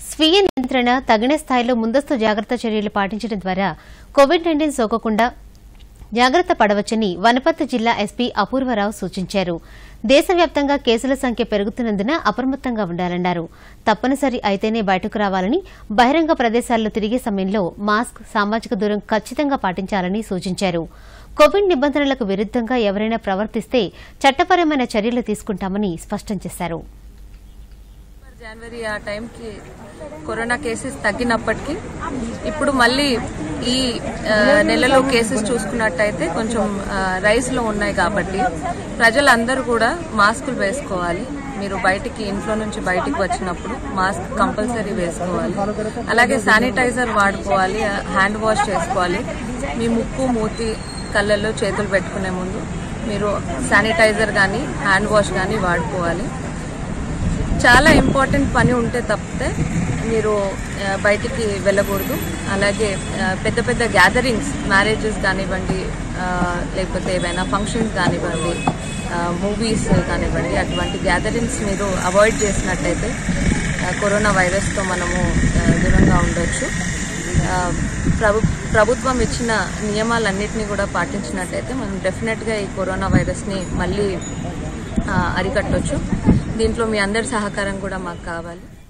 స్వీయ నియంత్రణ తగిన స్థాయిలో ముందస్తు జాగ్రత్త చర్యలు పాటించడం ద్వారా కోవిడ్ నైన్టీన్ సోకకుండా జాగ్రత్త పడవచ్చని వనపర్తి జిల్లా ఎస్పీ అపూర్వరావు సూచించారు దేశవ్యాప్తంగా కేసుల సంఖ్య పెరుగుతున్నందున అప్రమత్తంగా ఉండాలన్నారు తప్పనిసరి అయితేనే బయటకు రావాలని బహిరంగ ప్రదేశాల్లో తిరిగే సమయంలో మాస్క్ సామాజిక దూరం ఖచ్చితంగా పాటించాలని సూచించారు కోవిడ్ నిబంధనలకు విరుద్దంగా ఎవరైనా ప్రవర్తిస్తే చట్టపరమైన చర్యలు తీసుకుంటామని స్పష్టం చేశారు జనవరి ఆ టైంకి కరోనా కేసెస్ తగ్గినప్పటికీ ఇప్పుడు మళ్ళీ ఈ ఆ, నెలలో కేసెస్ చూసుకున్నట్టయితే కొంచెం రైస్ లో ఉన్నాయి కాబట్టి ప్రజలందరూ కూడా మాస్కులు వేసుకోవాలి మీరు బయటికి ఇంట్లో నుంచి బయటికి వచ్చినప్పుడు మాస్క్ కంపల్సరీ వేసుకోవాలి అలాగే శానిటైజర్ వాడుకోవాలి హ్యాండ్ వాష్ చేసుకోవాలి మీ ముక్కు మూతి కళ్ళల్లో చేతులు పెట్టుకునే ముందు మీరు శానిటైజర్ కానీ హ్యాండ్ వాష్ కానీ వాడుకోవాలి చాలా ఇంపార్టెంట్ పని ఉంటే తప్పితే మీరు ఆ, బయటికి వెళ్ళకూడదు అలాగే ఆ, పెద్ద పెద్ద గ్యాదరింగ్స్ మ్యారేజెస్ కానివ్వండి ఆ, లేకపోతే ఏవైనా ఫంక్షన్స్ కానివ్వండి మూవీస్ కానివ్వండి అటువంటి గ్యాదరింగ్స్ మీరు అవాయిడ్ చేసినట్టయితే ఆ, కరోనా వైరస్తో మనము ఆ, దూరంగా ఉండొచ్చు ఆ, ప్రభు ప్రభుత్వం ఇచ్చిన నియమాలన్నింటినీ కూడా పాటించినట్టయితే మనం డెఫినెట్గా ఈ కరోనా వైరస్ని మళ్ళీ ఆ, అరికట్టొచ్చు దీంట్లో మీ అందరి సహకారం కూడా మాకు కావాలి